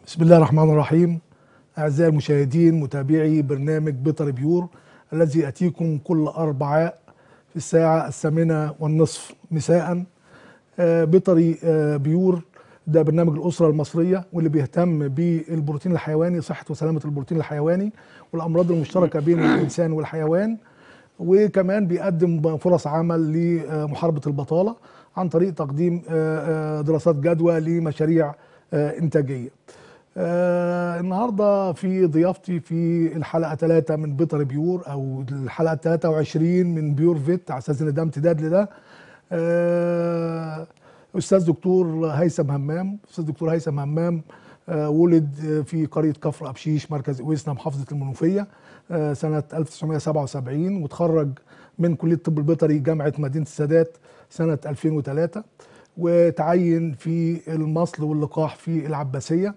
بسم الله الرحمن الرحيم أعزائي المشاهدين متابعي برنامج بيطري بيور الذي يأتيكم كل أربعاء في الساعة الثامنة والنصف مساء آه، بيطري آه، بيور ده برنامج الأسرة المصرية واللي بيهتم بالبروتين الحيواني صحة وسلامة البروتين الحيواني والأمراض المشتركة بين الإنسان والحيوان وكمان بيقدم فرص عمل لمحاربة البطالة عن طريق تقديم آه، آه، دراسات جدوى لمشاريع آه، إنتاجية آه النهارده في ضيافتي في الحلقه 3 من بيطر بيور او الحلقه 23 من بيور فيت على اساس ان ده امتداد لده آه استاذ دكتور هيثم همام استاذ دكتور هيثم همام آه ولد في قريه كفر ابشيش مركز اويسنا محافظه المنوفيه آه سنه 1977 وتخرج من كليه الطب البيطري جامعه مدينه السادات سنه 2003 وتعين في المصل واللقاح في العباسيه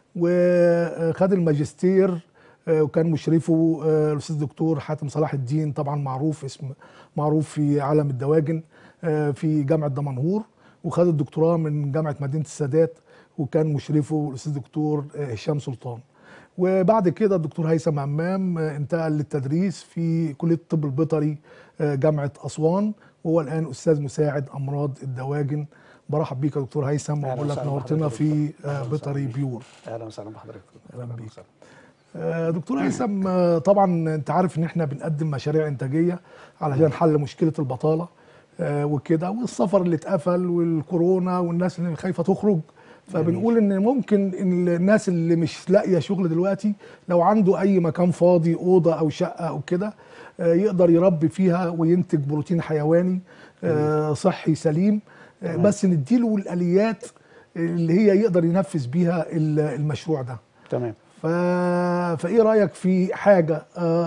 وخد الماجستير آه، وكان مشرفه آه، الاستاذ الدكتور حاتم صلاح الدين طبعا معروف اسم معروف في عالم الدواجن آه، في جامعه دمنهور وخد الدكتوراه من جامعه مدينه السادات وكان مشرفه الاستاذ الدكتور آه، هشام سلطان وبعد كده الدكتور هيثم همام آه، انتقل للتدريس في كليه الطب البيطري آه، جامعه اسوان وهو الان استاذ مساعد امراض الدواجن برحب بيك يا دكتور هيثم أهلا واقول لك وسهلا نورتنا بحضرتك في دكتور. آه، أهلا بيطري وسهلا. بيور اهلا وسهلا بحضرتك أهلا بيك. وسهلا. آه، دكتور هيثم آه، طبعا انت عارف ان احنا بنقدم مشاريع انتاجيه علشان حل مشكله البطاله آه، وكده والسفر اللي اتقفل والكورونا والناس اللي خايفه تخرج فبنقول ان ممكن إن الناس اللي مش لاقيه شغل دلوقتي لو عنده اي مكان فاضي اوضه او شقه او كده آه، يقدر يربي فيها وينتج بروتين حيواني آه، صحي سليم آه، تمام. بس نديله الاليات اللي هي يقدر ينفذ بيها ال- المشروع ده تمام ف... فايه رايك في حاجه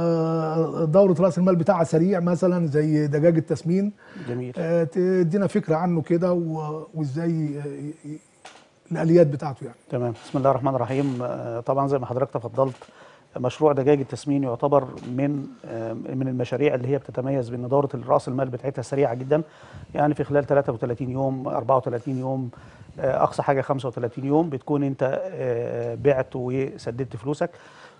آه، دوره راس المال بتاعها سريع مثلا زي دجاج التسمين جميل آه، تدينا فكره عنه كده و- وازاي آه، ي- الاليات بتاعته يعني تمام بسم الله الرحمن الرحيم آه، طبعا زي ما حضرتك تفضلت مشروع دجاج التسمين يعتبر من آه، من المشاريع اللي هي بتتميز بان دوره راس المال بتاعتها سريعه جدا يعني في خلال 33 يوم 34 يوم آه، اقصى حاجه 35 يوم بتكون انت آه، بعت وسددت فلوسك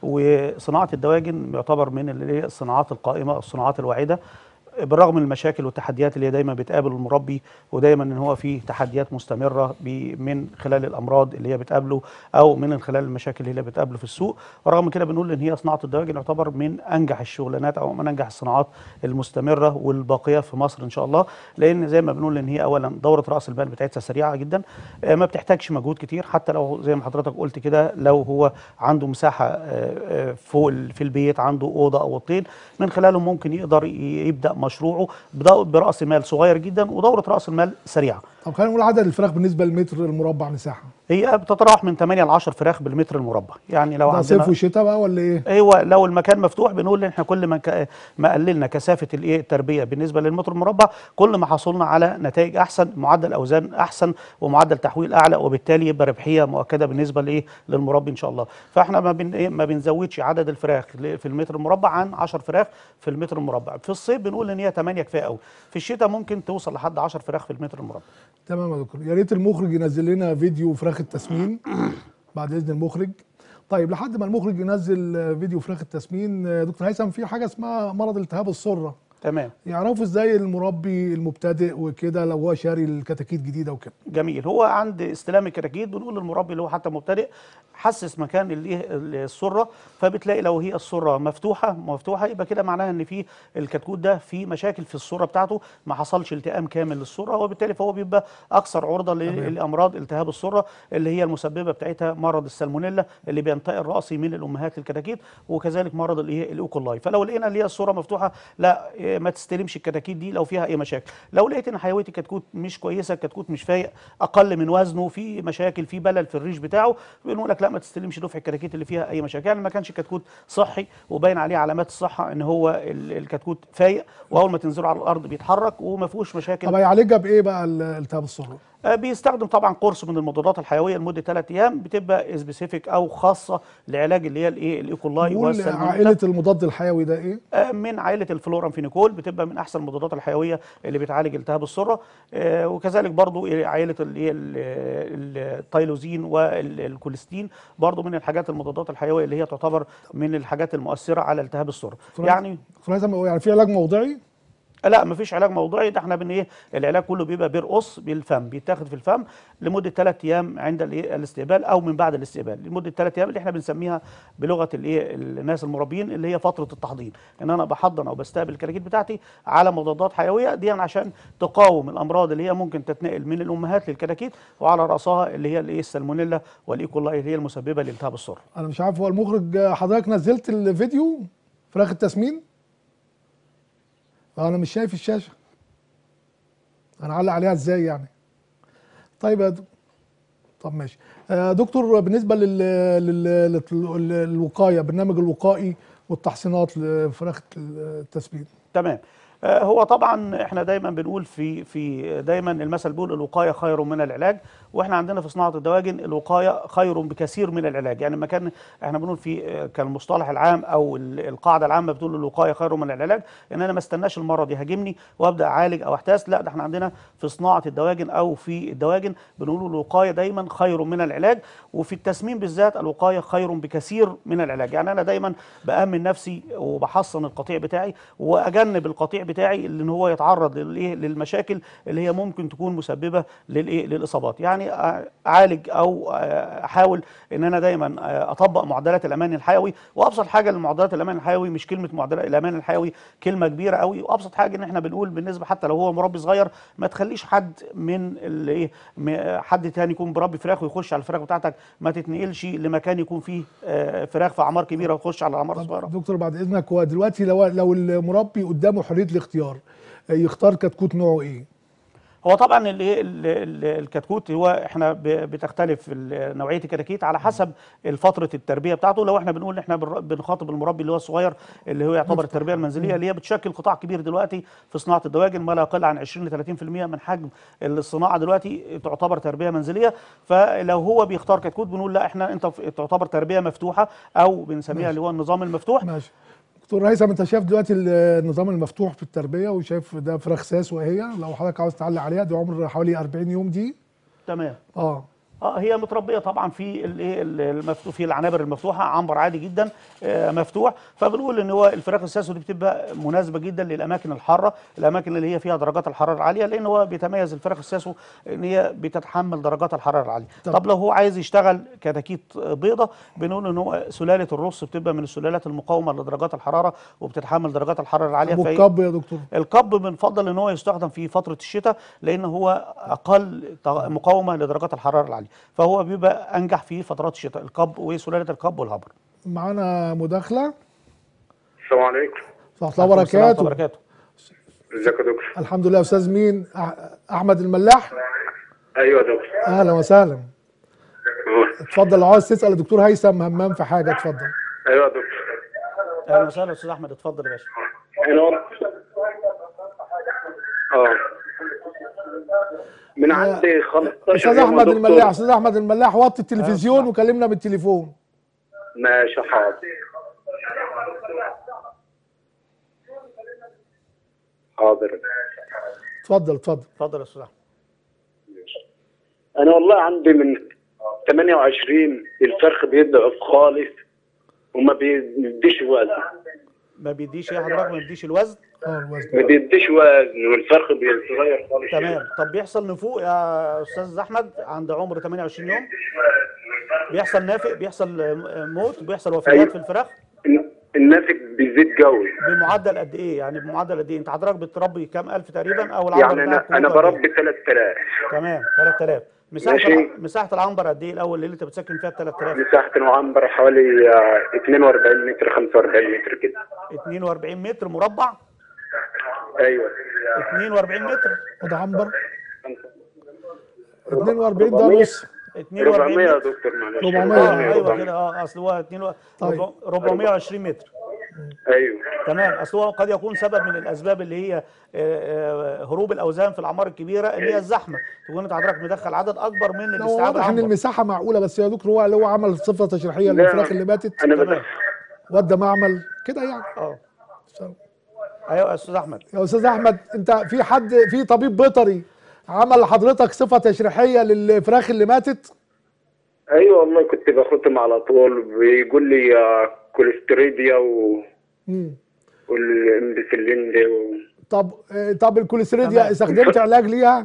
وصناعه الدواجن يعتبر من اللي هي الصناعات القائمه الصناعات الواعده بالرغم من المشاكل والتحديات اللي هي دايما بتقابل المربي ودايما ان هو في تحديات مستمره ب- من خلال الامراض اللي هي بتقابله او من خلال المشاكل اللي هي بتقابله في السوق ورغم من كده بنقول ان هي صناعه الدواجن يعتبر من انجح الشغلانات او من انجح الصناعات المستمره والباقيه في مصر ان شاء الله لان زي ما بنقول ان هي اولا دوره راس المال بتاعتها سريعه جدا آه، ما بتحتاجش مجهود كتير حتى لو زي ما حضرتك قلت كده لو هو عنده مساحه آه، آه، فوق ال- في البيت عنده اوضه او اوضتين من خلالهم ممكن يقدر ي- يبدا مشروعه بدا- براس مال صغير جدا ودوره راس المال سريعه طب خلينا نقول عدد الفراخ بالنسبه للمتر المربع مساحه هي بتتراوح من 8 ل 10 فراخ بالمتر المربع يعني لو ده عندنا صيف وشتاء بقى ولا ايه ايوه لو المكان مفتوح بنقول ان احنا كل ما ك- ما قللنا كثافه الايه التربيه بالنسبه للمتر المربع كل ما حصلنا على نتائج احسن معدل اوزان احسن ومعدل تحويل اعلى وبالتالي يبقى ربحيه مؤكده بالنسبه لايه للمربي ان شاء الله فاحنا ما بن إيه ما بنزودش عدد الفراخ ل- في المتر المربع عن 10 فراخ في المتر المربع في الصيف بنقول ان هي 8 كفايه قوي في الشتاء ممكن توصل لحد 10 فراخ في المتر المربع تمام يا دكتور يا ريت المخرج ينزل لنا فيديو فراخ التسمين بعد اذن المخرج طيب لحد ما المخرج ينزل آه، فيديو فراخ التسمين آه، دكتور هيثم في حاجه اسمها مرض التهاب السره تمام يعرفوا ازاي المربي المبتدئ وكده لو هو شاري الكتاكيت جديده وكده جميل هو عند استلام الكراكيت بنقول للمربي اللي هو حتى مبتدئ حسس مكان الايه السره فبتلاقي لو هي السره مفتوحه مفتوحه يبقى كده معناها ان في الكتكوت ده في مشاكل في السره بتاعته ما حصلش التئام كامل للسره وبالتالي فهو بيبقى اكثر عرضه ل- لامراض التهاب السره اللي هي المسببه بتاعتها مرض السالمونيلا اللي بينتقل راسي من الامهات للكتاكيت وكذلك مرض الايه الاوكولاي فلو لقينا اللي هي السره مفتوحه لا إيه، ما تستلمش الكتاكيت دي لو فيها اي مشاكل لو لقيت ان حيويه الكتكوت مش كويسه الكتكوت مش فايق اقل من وزنه في مشاكل في بلل في الريش بتاعه بنقول لك لا ما تستلمش دفع الكتاكيت اللي فيها اي مشاكل يعني ما كانش كتكوت صحي وباين عليه علامات الصحه ان هو ال- الكتكوت فايق واول ما تنزله على الارض بيتحرك وما فيهوش مشاكل طب هيعالجها بايه بقى ال- التهاب السره آه، بيستخدم طبعا قرص من المضادات الحيويه لمده ثلاث ايام بتبقى سبيسيفيك او خاصه لعلاج اللي هي الايه الايكولاي نقول والسالمونيلا عائله المضاد الحيوي ده ايه؟ آه، من عائله الفلورامفينيكول بتبقى من احسن المضادات الحيويه اللي بتعالج التهاب السره آه، وكذلك برضو إيه عائله اللي هي ال- ال- التايلوزين والكوليستين برضو من الحاجات المضادات الحيويه اللي هي تعتبر من الحاجات المؤثره على التهاب السره يعني دكتور هيثم يعني في علاج موضعي؟ لا مفيش علاج موضعي ده احنا بن ايه العلاج كله بيبقى بيرقص بالفم بيتاخد في الفم لمده ثلاث ايام عند الإيه؟ الاستقبال او من بعد الاستقبال لمده ثلاث ايام اللي احنا بنسميها بلغه الايه الناس المربين اللي هي فتره التحضير ان انا بحضن او بستقبل الكراكيب بتاعتي على مضادات حيويه دي عشان تقاوم الامراض اللي هي ممكن تتنقل من الامهات للكراكيب وعلى راسها اللي هي الايه السالمونيلا والايكولاي اللي هي المسببه لالتهاب السره انا مش عارف هو المخرج حضرتك نزلت الفيديو فراخ التسمين؟ انا مش شايف الشاشه انا علق عليها ازاي يعني؟ طيب يا دكتور طب ماشي آه، دكتور بالنسبه لل... لل... لل... للوقايه برنامج الوقائي والتحصينات لفراخ التسمين تمام آه، هو طبعا احنا دايما بنقول في في دايما المثل بيقول الوقايه خير من العلاج واحنا عندنا في صناعه الدواجن الوقايه خير بكثير من العلاج يعني ما كان احنا بنقول في آه، كان المصطلح العام او ال- القاعده العامه بتقول الوقايه خير من العلاج ان انا ما استناش المرض يهاجمني وابدا اعالج او احتاس لا ده احنا عندنا في صناعه الدواجن او في الدواجن بنقول الوقايه دايما خير من العلاج وفي التسمين بالذات الوقايه خير بكثير من العلاج يعني انا دايما بامن نفسي وبحصن القطيع بتاعي واجنب القطيع بتاعي ان هو يتعرض للايه للمشاكل اللي هي ممكن تكون مسببه للايه للاصابات يعني اعالج او احاول ان انا دايما اطبق معدلات الامان الحيوي وابسط حاجه لمعدلات الامان الحيوي مش كلمه معدلات الامان الحيوي كلمه كبيره قوي وابسط حاجه ان احنا بنقول بالنسبه حتى لو هو مربي صغير ما تخليش حد من الايه م- حد تاني يكون بربي فراخ ويخش على الفراخ بتاعتك ما تتنقلش لمكان يكون فيه آه، فراخ في اعمار كبيره ويخش على الاعمار الصغيره دكتور بعد اذنك هو دلوقتي لو لو المربي قدامه حريه الاختيار آه، يختار كتكوت نوعه ايه؟ هو طبعا الايه ال- ال- الكتكوت هو احنا ب- بتختلف ال- نوعيه الكتاكيت على حسب فتره التربيه بتاعته لو احنا بنقول احنا بنر- بنخاطب المربي اللي هو الصغير اللي هو يعتبر التربيه المنزليه اللي هي بتشكل قطاع كبير دلوقتي في صناعه الدواجن ما لا يقل عن 20 ل 30% من حجم الصناعه دلوقتي تعتبر تربيه منزليه فلو هو بيختار كتكوت بنقول لا احنا انت ف- تعتبر تربيه مفتوحه او بنسميها اللي هو النظام المفتوح ماشي دكتور هيثم انت شايف دلوقتي النظام المفتوح في التربيه وشايف ده فراخ ساس وهي لو حضرتك عاوز تعلق عليها دي عمر حوالي 40 يوم دي تمام اه اه هي متربيه طبعا في الايه المفتوح في العنابر المفتوحه عنبر عادي جدا آه، مفتوح فبنقول ان هو الفراخ الساسو دي بتبقى مناسبه جدا للاماكن الحاره الاماكن اللي هي فيها درجات الحراره العاليه لان هو بيتميز الفراخ الساسو ان هي بتتحمل درجات الحراره العاليه طب. طب, لو هو عايز يشتغل كتاكيت بيضه بنقول ان هو سلاله الرص بتبقى من السلالات المقاومه لدرجات الحراره وبتتحمل درجات الحراره العاليه ابو فهي- الكب يا دكتور الكب بنفضل ان هو يستخدم في فتره الشتاء لان هو اقل ط- مقاومه لدرجات الحراره العاليه فهو بيبقى انجح في فترات الشتاء الكب وسلاله الكب والهبر معانا مداخله السلام عليكم ورحمه الله عليكم السلام ورحمة وبركاته الله وبركاته ازيك يا دكتور الحمد لله استاذ مين أح- احمد الملاح ايوه يا دكتور اهلا وسهلا أه. اتفضل لو عايز تسال الدكتور هيثم همام في حاجه اتفضل ايوه يا دكتور اهلا وسهلا استاذ احمد اتفضل يا باشا انا اه من عندي 15 استاذ يوم يا احمد دكتور. الملاح استاذ احمد الملاح وطي التلفزيون وكلمنا من التليفون ماشي حاضر حاضر اتفضل اتفضل اتفضل يا استاذ احمد انا والله عندي من 28 الفرخ بيضعف خالص وما بيديش وزن ما بيديش ايه حضرتك ما بيديش الوزن اه ما الوزن بيديش وزن والفرخ بيتغير خالص تمام طب بيحصل نفوق يا استاذ احمد عند عمر 28 يوم بيحصل نافق بيحصل آه، موت بيحصل وفيات أيوة. في الفراخ الناتج بيزيد قوي بمعدل قد ايه يعني بمعدل قد ايه انت حضرتك بتربي كام الف تقريبا او العنبر يعني بتاعك انا انا قيمته قد إيه؟ بربي 3000 تمام 3000 مساحه ماشي. الع- مساحه العنبر قد ايه الاول اللي انت بتسكن فيها ب 3000 مساحة المعنبر حوالي آه، 42 متر 45 متر كده 42 متر مربع ايوه 42 متر وده عنبر 42 ده نص 42 400 يا متر دكتور معلش 400. اه ايوه 400. كده اه اصل هو 2 طيب. 420 متر ايوه تمام اصل هو قد يكون سبب من الاسباب اللي هي آه، آه، هروب الاوزان في الاعمار الكبيره اللي هي الزحمه تكون انت حضرتك مدخل عدد اكبر من لا، هو الاستيعاب واضح ان العنبر المساحه معقوله بس يا دكتور هو اللي هو عمل صفه تشريحيه لا، للفراخ اللي ماتت انا تمام. بدخل ودى معمل كده يعني اه ايوه يا استاذ احمد يا استاذ احمد انت في حد في طبيب بيطري عمل لحضرتك صفه تشريحيه للفراخ اللي ماتت ايوه والله كنت باخدهم على طول بيقول لي آه، كوليستريديا و... مم. والامبسلين دي و... طب آه، طب الكوليستريديا تمام. استخدمت علاج ليها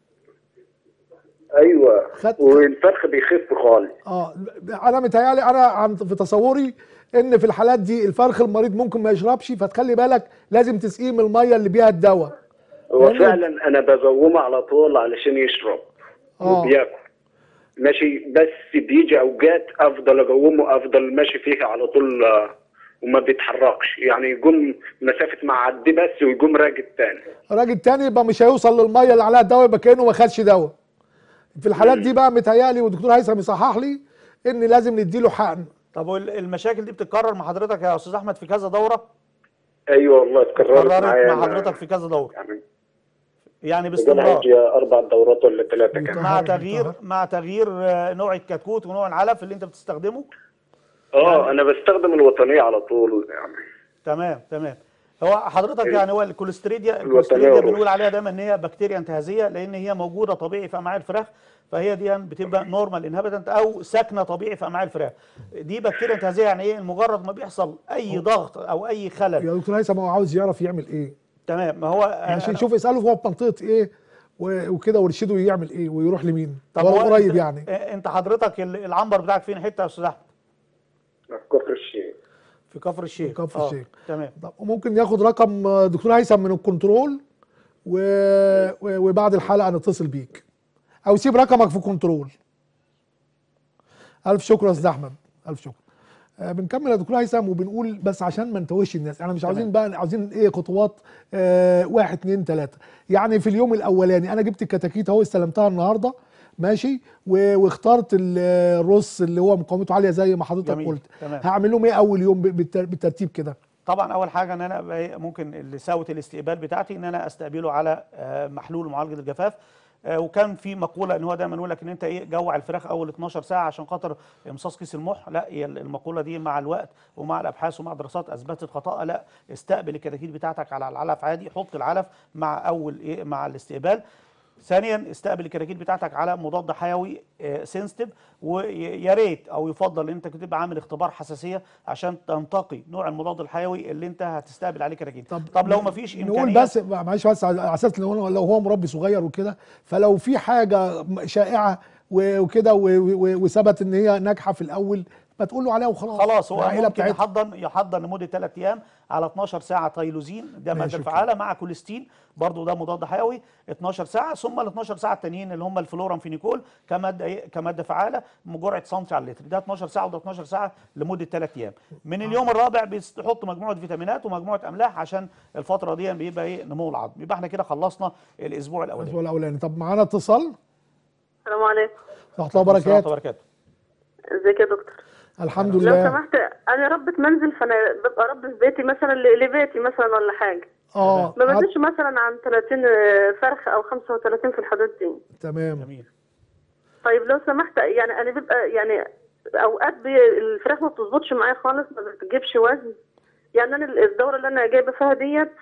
ايوه خدت- والفرخ بيخف خالص اه انا متهيألي انا عن في تصوري ان في الحالات دي الفرخ المريض ممكن ما يشربش فتخلي بالك لازم تسقيه من الميه اللي بيها الدواء هو لأنه- فعلا انا بقومه على طول علشان يشرب آه. وبياكل ماشي بس بيجي اوقات افضل اقومه افضل ماشي فيها على طول آه، وما بيتحركش يعني يقوم مسافه معدي بس ويقوم راجع تاني الراجل التاني يبقى مش هيوصل للميه اللي عليها الدواء يبقى كانه ما خدش دواء في الحالات دي بقى متهيألي والدكتور هيثم يصحح لي ان لازم نديله حقن طب وال- المشاكل دي بتتكرر مع حضرتك يا استاذ احمد في كذا دوره ايوه والله اتكررت اتكررت معايا مع أنا. حضرتك في كذا دوره يعني يعني بقول باستمرار هيجي اربع دورات ولا ثلاثه كمان طهر- مع طهر. تغيير مع تغيير آه، نوع الكتكوت ونوع العلف اللي انت بتستخدمه اه انا بستخدم الوطنيه على طول يعني تمام تمام هو حضرتك ال- يعني هو الكوليستريديا الوطنية الكوليستريديا والروس. بنقول عليها دايما ان هي بكتيريا انتهازيه لان هي موجوده طبيعي في امعاء الفراخ فهي دي بتبقى نورمال انهبيتنت او ساكنه طبيعي في امعاء الفراخ دي بكتيريا انتهازيه يعني ايه مجرد ما بيحصل اي ضغط او اي خلل يا دكتور هيثم هو عاوز يعرف يعمل ايه تمام ما هو عشان آه، يشوف اساله هو في منطقه ايه و- وكده ويرشده يعمل ايه ويروح لمين طب هو هو قريب أنت- يعني آه، انت حضرتك ال- العنبر بتاعك فين حته يا استاذ احمد كفر الشيء في كفر الشيخ في كفر آه، الشيخ. تمام طب ممكن ياخد رقم آه، دكتور هيثم من الكنترول و... و- وبعد الحلقه نتصل بيك او سيب رقمك في كنترول الف شكر يا استاذ احمد الف شكر آه بنكمل يا دكتور هيثم وبنقول بس عشان ما نتوهش الناس احنا مش عاوزين بقى عاوزين ايه خطوات آه واحد اتنين تلاته يعني في اليوم الاولاني انا جبت الكتاكيت اهو استلمتها النهارده ماشي و- واخترت ال- الرص اللي هو مقاومته عاليه زي ما حضرتك جميل، قلت تمام. هعمل لهم ايه اول يوم ب- بالتر- بالترتيب كده طبعا اول حاجه ان انا بقى ممكن اللي ساوت الاستقبال بتاعتي ان انا استقبله على آه، محلول معالجه الجفاف آه، وكان في مقوله ان هو دايما يقول لك ان انت ايه جوع الفراخ اول 12 ساعه عشان خاطر امصاص كيس المح لا هي المقوله دي مع الوقت ومع الابحاث ومع دراسات اثبتت خطأها لا استقبل الكتاكيت بتاعتك على العلف عادي حط العلف مع اول ايه مع الاستقبال ثانيا استقبل الكراكيب بتاعتك على مضاد حيوي سنسيتيف ويا ريت او يفضل ان انت تبقى عامل اختبار حساسيه عشان تنتقي نوع المضاد الحيوي اللي انت هتستقبل عليه كراكيب طب, طب لو ما فيش نقول امكانيه بس معلش بس على اساس لو هو- لو هو مربي صغير وكده فلو في حاجه شائعه و- وكده و- و- وثبت ان هي ناجحه في الاول ما تقول له عليها وخلاص خلاص هو العائله ممكن بتاعتها يحضن يحضن لمده 3 ايام على 12 ساعه تايلوزين ده ماشي ماده أوكي. فعاله مع كوليستين برضو ده مضاد حيوي 12 ساعه ثم ال 12 ساعه التانيين اللي هم الفلورامفينيكول كماده إيه؟ كماده فعاله بجرعه سنتي على اللتر ده 12 ساعه وده 12 ساعه لمده 3 ايام من اليوم الرابع بيحط مجموعه فيتامينات ومجموعه املاح عشان الفتره دي بيبقى ايه نمو العظم يبقى احنا كده خلصنا الاسبوع الاولاني الاسبوع الاولاني طب معانا اتصال السلام عليكم ورحمه الله السلام وبركاته وبركاته ازيك يا دكتور الحمد لو لله سمحت انا ربة منزل فانا ببقى ربة في بيتي مثلا ل- لبيتي مثلا ولا حاجه اه ما عد- بزيدش مثلا عن 30 فرخ او 35 في الحدود دي تمام جميل طيب لو سمحت يعني انا بيبقى يعني اوقات بي الفراخ ما بتظبطش معايا خالص ما بتجيبش وزن يعني انا الدوره اللي انا جايبه فيها ديت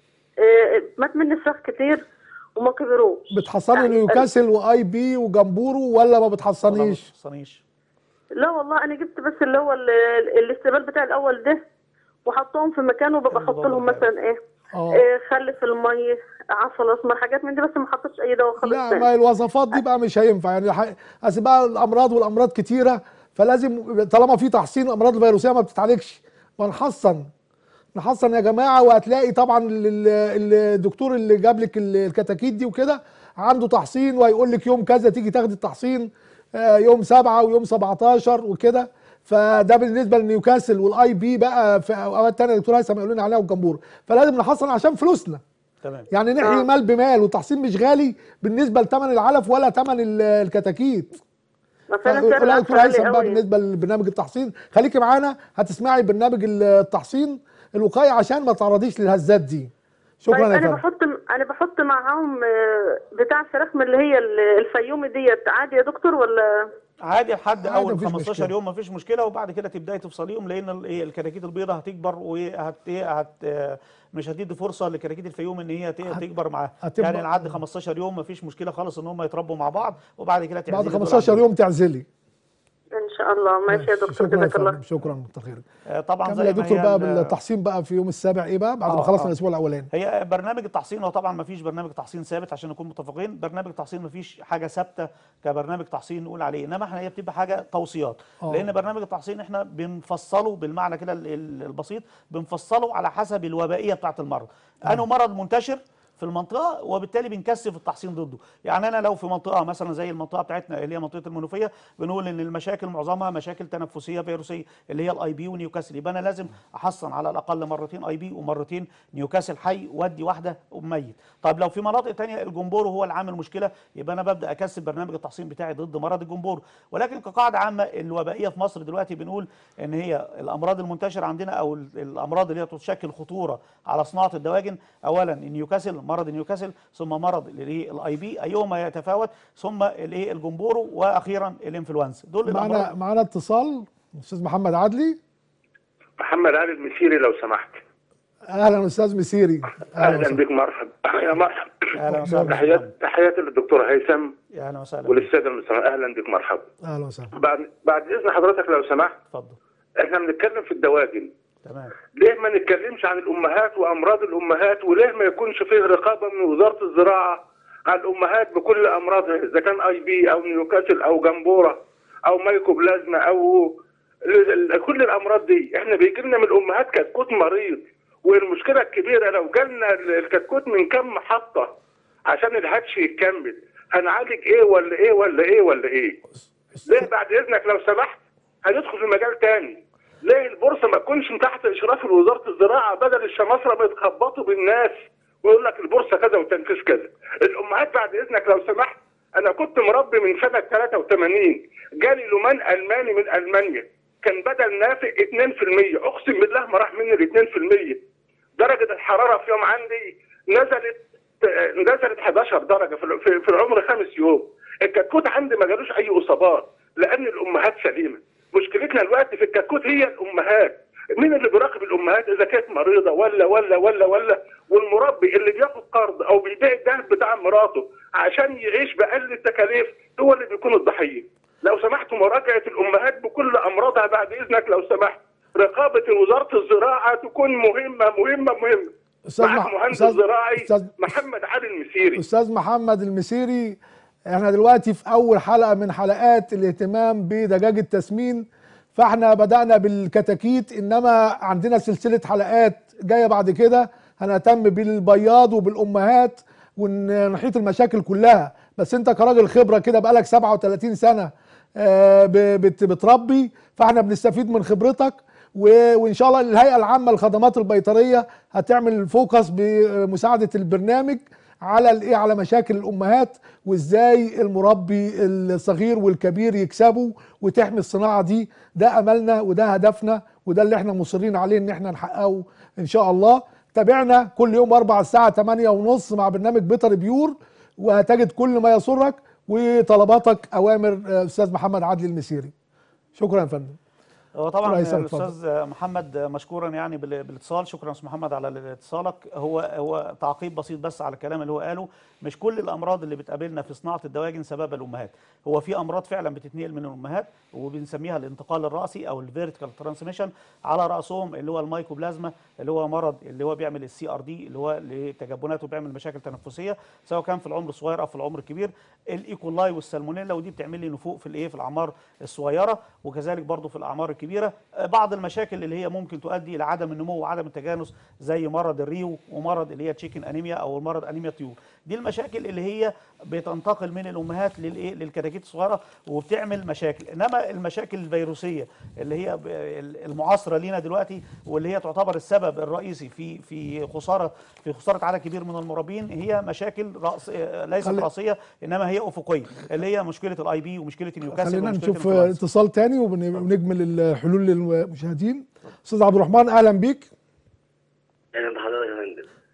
آه، مات مني فراخ كتير وما كبروش بتحصني يعني نيوكاسل واي بي وجمبورو ولا ما بتحصنيش صنيش لا والله انا جبت بس اللي هو ال- ال- الاستقبال بتاع الاول ده وحطهم في مكان وببقى المضاد احط لهم الحيوي. مثلا ايه اه إيه خل في المي عسل اسمر حاجات من دي بس ما حطيتش اي دواء خالص لا تاني. ما الوصفات دي بقى مش هينفع يعني ح- اصل بقى الامراض والامراض كتيره فلازم طالما في تحصين الامراض الفيروسيه ما بتتعالجش ونحصن نحصن يا جماعه وهتلاقي طبعا ال- ال- الدكتور اللي جاب لك ال- الكتاكيت دي وكده عنده تحصين وهيقول لك يوم كذا تيجي تاخدي التحصين آه، يوم سبعة ويوم 17 وكده فده بالنسبه لنيوكاسل والاي بي بقى في اوقات تانية الدكتور هيثم يقول لنا عليها والجمهور فلازم نحصن عشان فلوسنا تمام يعني نحيي آه. مال بمال والتحصين مش غالي بالنسبه لثمن العلف ولا ثمن ال- الكتاكيت ما فعلا سعر قول يا دكتور العسل هيثم غالي بقى قوي. بالنسبه لبرنامج التحصين خليكي معانا هتسمعي برنامج التحصين الوقايه عشان ما تعرضيش للهزات دي شكرا طيب يا انا فندم بحط انا بحط معاهم آه، بتاع الفراخ من اللي هي ال- الفيومي ديت عادي يا دكتور ولا عادي لحد عادي، اول مفيش 15 مشكلة. يوم مفيش مشكله وبعد كده تبداي تفصليهم لان ال- إيه الكراكيت البيضاء هتكبر وهت إيه هت آه، مش هتدي فرصه لكراكيت الفيوم ان هي ت- تكبر معاها هتبقى- يعني لحد 15 يوم مفيش مشكله خالص ان هم يتربوا مع بعض وبعد كده بعد تعزلي دول 15 عن دول. يوم تعزلي ان شاء الله ماشي يا دكتور شكرا يا جزاك الله فندم شكرا كتر خيرك آه، طبعا كمل زي يا ما دكتور هي بقى ال- بالتحصين بقى في يوم السابع ايه بقى بعد ما آه، خلصنا آه. الاسبوع الاولاني هي برنامج التحصين هو طبعا ما فيش برنامج تحصين ثابت عشان نكون متفقين برنامج التحصين ما فيش حاجه ثابته كبرنامج تحصين نقول عليه انما احنا هي بتبقى حاجه توصيات آه. لان برنامج التحصين احنا بنفصله بالمعنى كده ال- ال- البسيط بنفصله على حسب الوبائيه بتاعه المرض انه مرض منتشر في المنطقه وبالتالي بنكثف التحصين ضده يعني انا لو في منطقه مثلا زي المنطقه بتاعتنا اللي هي منطقه المنوفيه بنقول ان المشاكل معظمها مشاكل تنفسيه فيروسيه اللي هي الاي بي ونيوكاسل يبقى انا لازم احصن على الاقل مرتين اي بي ومرتين نيوكاسل حي وادي واحده ميت طيب لو في مناطق تانية الجمبورو هو اللي عامل مشكله يبقى انا ببدا اكثف برنامج التحصين بتاعي ضد مرض الجمبورو ولكن كقاعده عامه الوبائيه في مصر دلوقتي بنقول ان هي الامراض المنتشره عندنا او ال- الامراض اللي هي تشكل خطوره على صناعه الدواجن اولا النيوكاسل مرض النيوكاسل ثم مرض الاي بي ايهما يتفاوت ثم الايه الجمبورو واخيرا الانفلونزا دول معنا الامراض معنا اتصال استاذ محمد عدلي محمد علي المسيري لو سمحت اهلا استاذ مسيري اهلا وسهلا. بك مرحبا يا مرحبا اهلا وسهلا تحيات تحياتي للدكتور هيثم يا اهلا وسهلا وللساده المستمعين اهلا بك مرحبا اهلا وسهلا بعد بعد اذن حضرتك لو سمحت اتفضل احنا بنتكلم في الدواجن تمام ليه ما نتكلمش عن الامهات وامراض الامهات وليه ما يكونش فيه رقابه من وزاره الزراعه على الامهات بكل امراضها اذا كان اي بي او نيوكاسل او جمبوره او مايكوبلازما او ال- ال- كل الامراض دي احنا بيجي لنا من الامهات كتكوت مريض والمشكله الكبيره لو جالنا ال- الكتكوت من كم محطه عشان الهاتش يكمل هنعالج ايه ولا ايه ولا ايه ولا ايه ليه بعد اذنك لو سمحت هندخل في مجال تاني ليه البورصه ما تكونش من تحت اشراف وزاره الزراعه بدل الشماسره ما يتخبطوا بالناس ويقول لك البورصه كذا والتنفيذ كذا الامهات بعد اذنك لو سمحت انا كنت مربي من سنه 83 جالي لومان الماني من المانيا كان بدل نافق 2% اقسم بالله ما راح مني ال 2% درجه الحراره في يوم عندي نزلت نزلت 11 درجه في في- في العمر خمس يوم الكتكوت عندي ما جالوش اي اصابات لان الامهات سليمه مشكلتنا الوقت في الكتكوت هي الامهات مين اللي بيراقب الامهات اذا كانت مريضه ولا ولا ولا ولا والمربي اللي بياخد قرض او بيبيع الذهب بتاع مراته عشان يعيش باقل التكاليف هو اللي بيكون الضحيه لو سمحت مراجعه الامهات بكل امراضها بعد اذنك لو سمحت رقابه وزاره الزراعه تكون مهمه مهمه مهمه أستاذ معك مح- مهندس أستاذ- زراعي أستاذ- محمد علي المسيري استاذ محمد المسيري احنا دلوقتي في اول حلقه من حلقات الاهتمام بدجاج التسمين فاحنا بدانا بالكتاكيت انما عندنا سلسله حلقات جايه بعد كده هنهتم بالبياض وبالامهات ونحيط المشاكل كلها بس انت كراجل خبره كده بقالك 37 سنه آه، ب- بت- بتربي فاحنا بنستفيد من خبرتك و- وان شاء الله الهيئه العامه للخدمات البيطريه هتعمل فوكس بمساعده البرنامج على الايه على مشاكل الامهات وازاي المربي الصغير والكبير يكسبوا وتحمي الصناعه دي ده املنا وده هدفنا وده اللي احنا مصرين عليه ان احنا نحققه ان شاء الله تابعنا كل يوم اربع الساعه 8 ونص مع برنامج بيطر بيور وهتجد كل ما يسرك وطلباتك اوامر آه، استاذ محمد عدلي المسيري شكرا يا فندم هو طبعا الله يسعدك، الاستاذ محمد مشكورا يعني بال- بالاتصال شكرا استاذ محمد على اتصالك هو هو تعقيب بسيط بس على الكلام اللي هو قاله مش كل الامراض اللي بتقابلنا في صناعه الدواجن سببها الامهات هو في امراض فعلا بتتنقل من الامهات وبنسميها الانتقال الراسي او الفيرتيكال ترانسميشن على راسهم اللي هو المايكوبلازما اللي هو مرض اللي هو بيعمل السي ار دي اللي هو لتجبنات وبيعمل مشاكل تنفسيه سواء كان في العمر الصغير او في العمر الكبير الايكولاي والسالمونيلا ودي بتعمل لي نفوق في الايه في الاعمار الصغيره وكذلك برضو في الاعمار الكبيره آه، بعض المشاكل اللي هي ممكن تؤدي الى عدم النمو وعدم التجانس زي مرض الريو ومرض اللي هي تشيكن انيميا او مرض انيميا الطيور دي المشاكل اللي هي بتنتقل من الامهات للايه للكتاكيت الصغيره وبتعمل مشاكل انما المشاكل الفيروسيه اللي هي ب- المعاصره لينا دلوقتي واللي هي تعتبر السبب الرئيسي في في خساره في خساره عدد كبير من المربين هي مشاكل رأس آه، ليست خلي- راسيه انما هي افقيه اللي هي مشكله الاي بي ومشكله نيوكاسل خلينا ومشكلة نشوف الإنفلونزا. اتصال تاني وبن- ونجمل الحلول للمشاهدين استاذ عبد الرحمن اهلا بيك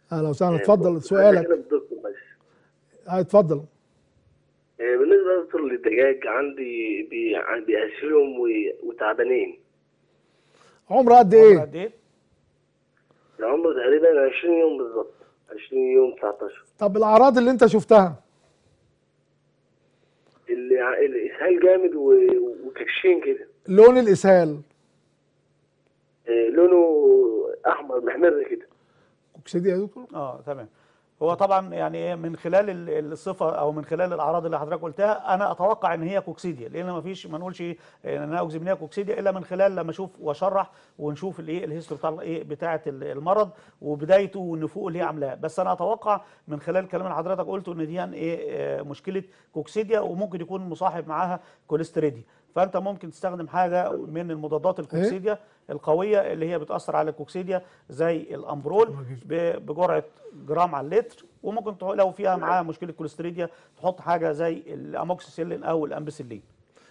اهلا وسهلا اتفضل سؤالك كده بالدكتور بس آه، اتفضل آه، بالنسبه يا دكتور للدجاج عندي بي- عندي بيأسلهم و- وتعبانين عمر قد عمر ايه قد ايه؟ العمر تقريبا 20 يوم بالظبط 20 يوم 19 طب الاعراض اللي انت شفتها اللي ع- الاسهال جامد و- وكشين كده لون الاسهال آه، لونه احمر محمر كده كوكسيديا يا دكتور اه تمام هو طبعا يعني إيه من خلال ال- الصفه او من خلال الاعراض اللي حضرتك قلتها انا اتوقع ان هي كوكسيديا لان ما فيش ما نقولش إيه ان انا اجزم ان هي كوكسيديا الا من خلال لما اشوف واشرح ونشوف الايه الهيستوري بتاع الايه بتاعه ال- المرض وبدايته والنفوق اللي هي عاملاه بس انا اتوقع من خلال الكلام اللي حضرتك قلته ان دي يعني ايه آه، مشكله كوكسيديا وممكن يكون مصاحب معاها كوليستريديا فانت ممكن تستخدم حاجه من المضادات الكوكسيديا القويه اللي هي بتاثر على الكوكسيديا زي الامبرول ب- بجرعه جرام على اللتر وممكن تحط لو فيها معاها مشكله كوليستريديا تحط حاجه زي الاموكسيسيلين او الامبسيلين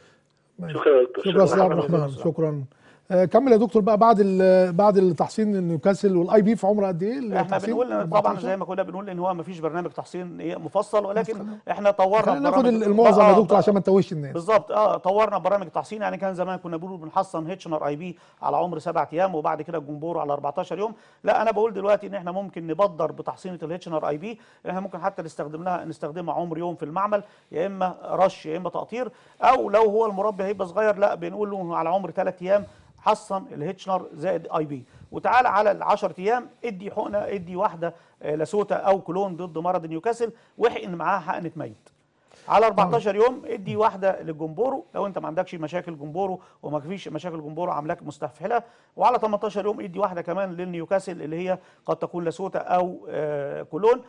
شكرا يا دكتور شكرا استاذ عبد شكراً. الرحمن شكرا آه، كمل يا دكتور بقى بعد ال- بعد التحصين نيوكاسل والاي بي في عمر قد ايه احنا التحصين؟ بنقول إن طبعا 14 زي ما كنا بنقول ان هو ما فيش برنامج تحصين إيه مفصل ولكن احنا طورنا خلينا ناخد برامج- المعظم يا آه، دكتور عشان ما نتوهش الناس بالظبط اه طورنا برامج تحصين يعني كان زمان كنا بنقول بنحصن هيتشنر اي بي على عمر سبعة ايام وبعد كده الجمبور على 14 يوم لا انا بقول دلوقتي ان احنا ممكن نبدر بتحصينه الهيتشنر اي بي احنا ممكن حتى نستخدم لها نستخدمها عمر يوم في المعمل يا اما رش يا اما تقطير او لو هو المربي هيبقى صغير لا بنقول له على عمر 3 ايام حصن الهيتشنر زائد اي بي وتعالى على ال 10 ايام ادي حقنه ادي واحده آه، لاسوتا او كلون ضد مرض نيوكاسل واحقن معاها حقنه ميت على 14 يوم ادي واحده للجمبورو لو انت ما عندكش مشاكل جمبورو وما فيش مشاكل جمبورو عاملاك مستفحله وعلى 18 يوم ادي واحده كمان للنيوكاسل اللي هي قد تكون لاسوتا او آه، كولون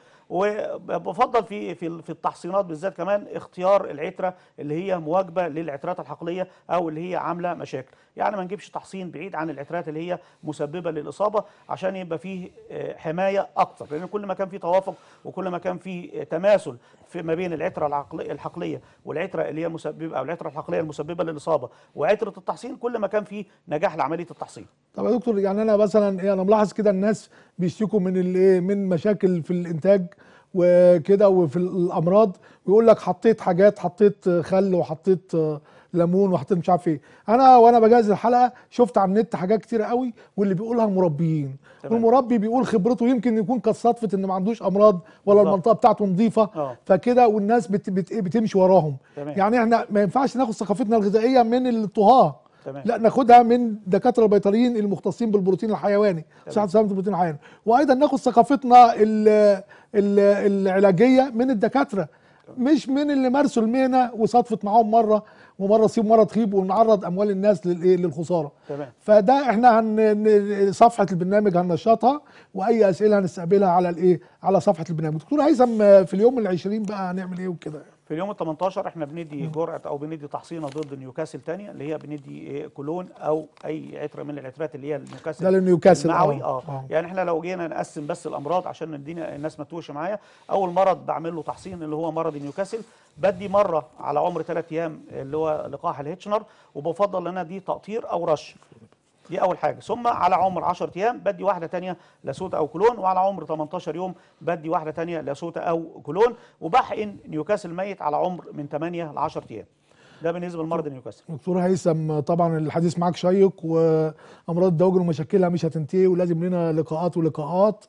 وبفضل في في في التحصينات بالذات كمان اختيار العتره اللي هي مواجبه للعترات الحقليه او اللي هي عامله مشاكل يعني ما نجيبش تحصين بعيد عن العترات اللي هي مسببه للاصابه عشان يبقى فيه آه، حمايه اكتر لان كل ما كان فيه توافق وكل ما كان فيه آه، تماثل في ما بين العتره العقليه الحقليه والعتره اللي هي مسببه او العتره الحقليه المسببه للاصابه وعتره التحصين كل ما كان فيه نجاح لعمليه التحصين طب يا دكتور يعني انا مثلا ايه انا ملاحظ كده الناس بيشتكوا من الايه من مشاكل في الانتاج وكده وفي الامراض ويقول لك حطيت حاجات حطيت خل وحطيت آه، ليمون وحطيت مش عارف ايه انا وانا بجهز الحلقه شفت على النت حاجات كتيره قوي واللي بيقولها المربيين تمام. والمربي بيقول خبرته يمكن يكون كانت صدفه ان ما عندوش امراض ولا بالظبط. المنطقه بتاعته نظيفه آه. فكده والناس بت بت بتمشي وراهم تمام. يعني احنا ما ينفعش ناخد ثقافتنا الغذائيه من الطهاه تمام. لا ناخدها من دكاتره البيطريين المختصين بالبروتين الحيواني صحه سلامه البروتين الحيواني وايضا ناخد ثقافتنا ال- ال- العلاجيه من الدكاتره مش من اللي مارسوا المهنه وصدفت معاهم مره ومره تصيب مره تخيب ونعرض اموال الناس للايه للخساره تمام. فده احنا هن ن- صفحه البرنامج هننشطها واي اسئله هنستقبلها على الايه على صفحه البرنامج دكتور هيثم في اليوم ال20 بقى هنعمل ايه وكده في اليوم ال 18 احنا بندي جرعه او بندي تحصينه ضد نيوكاسل تانية اللي هي بندي إيه كولون او اي عتره من العترات اللي هي النيوكاسل ده للنيوكاسل، المعوي آه، اه, آه. يعني احنا لو جينا نقسم بس الامراض عشان الدنيا الناس ما تتوهش معايا اول مرض بعمل له تحصين اللي هو مرض نيوكاسل بدي مره على عمر ثلاث ايام اللي هو لقاح الهيتشنر وبفضل ان انا دي تقطير او رش دي اول حاجه ثم على عمر 10 ايام بدي واحده تانية لاسوتا او كولون وعلى عمر 18 يوم بدي واحده تانية لاسوتا او كولون وبحقن نيوكاسل ميت على عمر من 8 ل 10 ايام ده بالنسبه لمرض نيوكاسل دكتور هيثم طبعا الحديث معاك شيق وامراض الدواجن ومشاكلها مش هتنتهي ولازم لنا لقاءات ولقاءات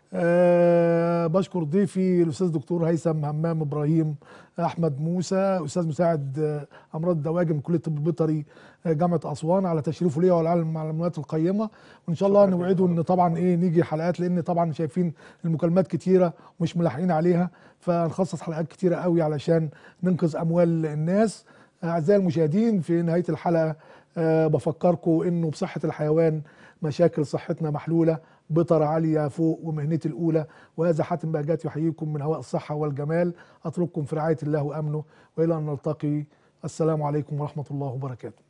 أه بشكر ضيفي الاستاذ دكتور هيثم همام ابراهيم احمد موسى استاذ مساعد آه، امراض الدواجن من كليه الطب البيطري آه، جامعه اسوان على تشريفه ليا وعلى المعلومات القيمه وان شاء الله نوعده ان طبعا ايه نيجي حلقات لان طبعا شايفين المكالمات كتيره ومش ملاحقين عليها فنخصص حلقات كتيره قوي علشان ننقذ اموال الناس اعزائي المشاهدين في نهايه الحلقه أه بفكركم انه بصحه الحيوان مشاكل صحتنا محلوله بطر عاليه فوق ومهنتي الاولى وهذا حاتم بهجات يحييكم من هواء الصحه والجمال اترككم في رعايه الله وامنه والى ان نلتقي السلام عليكم ورحمه الله وبركاته